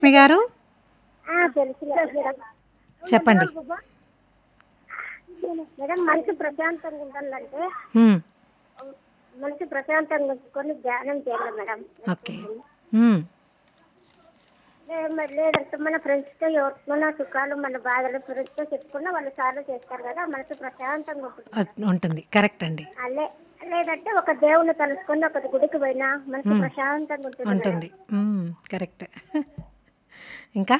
మీ గారు ఆ, తెలుసు మేడం చెప్పండి మేడం మనసు ప్రశాంతంగా ఉండాలంటే మ్మ్. మనసు ప్రశాంతంగా ఉంచుకొని ధ్యానం చేయాలి మేడం ఓకే మ్మ్. లే- మరి లేదంటే మన ఫ్రెండ్స్తో ఎవరి మన సుఖాలు మన బాధలు ఫ్రెండ్స్తో చెప్పుకున్నా వాళ్ళు సాల్వ్ చేస్తారు కదా మనసు ప్రశాంతంగా ఉంటుంది అ- ఉంటుంది కరెక్ట్ అండి ఆ, లే- లేదంటే ఒక దేవుని తలుసుకొని ఒక గుడికి పోయినా మనసు ప్రశాంతంగా ఉంటుంది మేడం. ఉంటుంది మ్మ్. కరెక్ట్ ఇంకా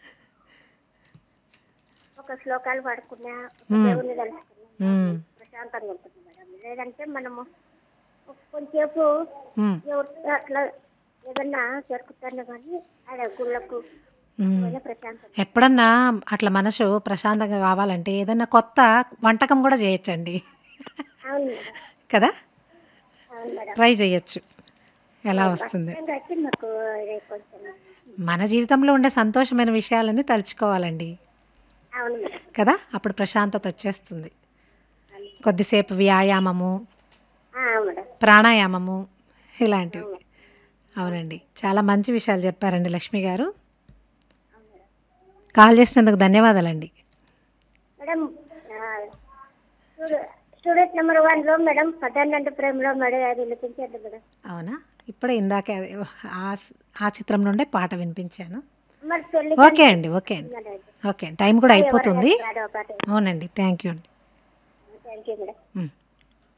ఒక శ్లోకాలు పాడుకున్నా ఒక దేవుని తలుసుకున్నా మ్మ్. ప్రశాంతంగా ఉంటుంది మేడం లేదంటే మనము కొంచెంసేపు మ్మ్. ఎవరు అట్లా ఏదన్నా జరుగుతాను కానీ ఆడ గుళ్ళకు మ్మ్. పోయినా ప్రశాంతం ఎప్పుడన్నా అట్లా మనసు ప్రశాంతంగా కావాలంటే ఏదైనా కొత్త వంటకం కూడా చేయొచ్చండి అవును మేడం కదా అవును మేడం ట్రై చేయొచ్చు ఎలా వస్తుంది కాబట్టి మాకు ఇది కొంచెం మన జీవితంలో ఉండే సంతోషమైన విషయాలన్నీ తలుచుకోవాలండి అవును మేడం కదా అప్పుడు ప్రశాంతత వచ్చేస్తుంది కొద్దిసేపు వ్యాయామము ఆ, అవును మేడం ప్రాణాయామము ఇలాంటివి అవునండి చాలా మంచి విషయాలు చెప్పారండి లక్ష్మి గారు కాల్ చేసినందుకు ధన్యవాదాలండి మేడం ఆ, స్టూడె- స్టూడెంట్ నెంబర్ వన్ లో మేడం పద్దెనిమిది ప్రేమలో మేడం అది వినిపించండి మేడం అవునా ఇప్పుడే ఇందాకే అది ఆ ఆ చిత్రం నుండే పాట వినిపించాను మరి పెళ్లి ఓకే అండి ఓకే అండి ఓకే అండి టైం కూడా అయిపోతుంది రాడు ఒకటి అవునండి థ్యాంక్ యూ అండి థ్యాంక్ యూ మేడం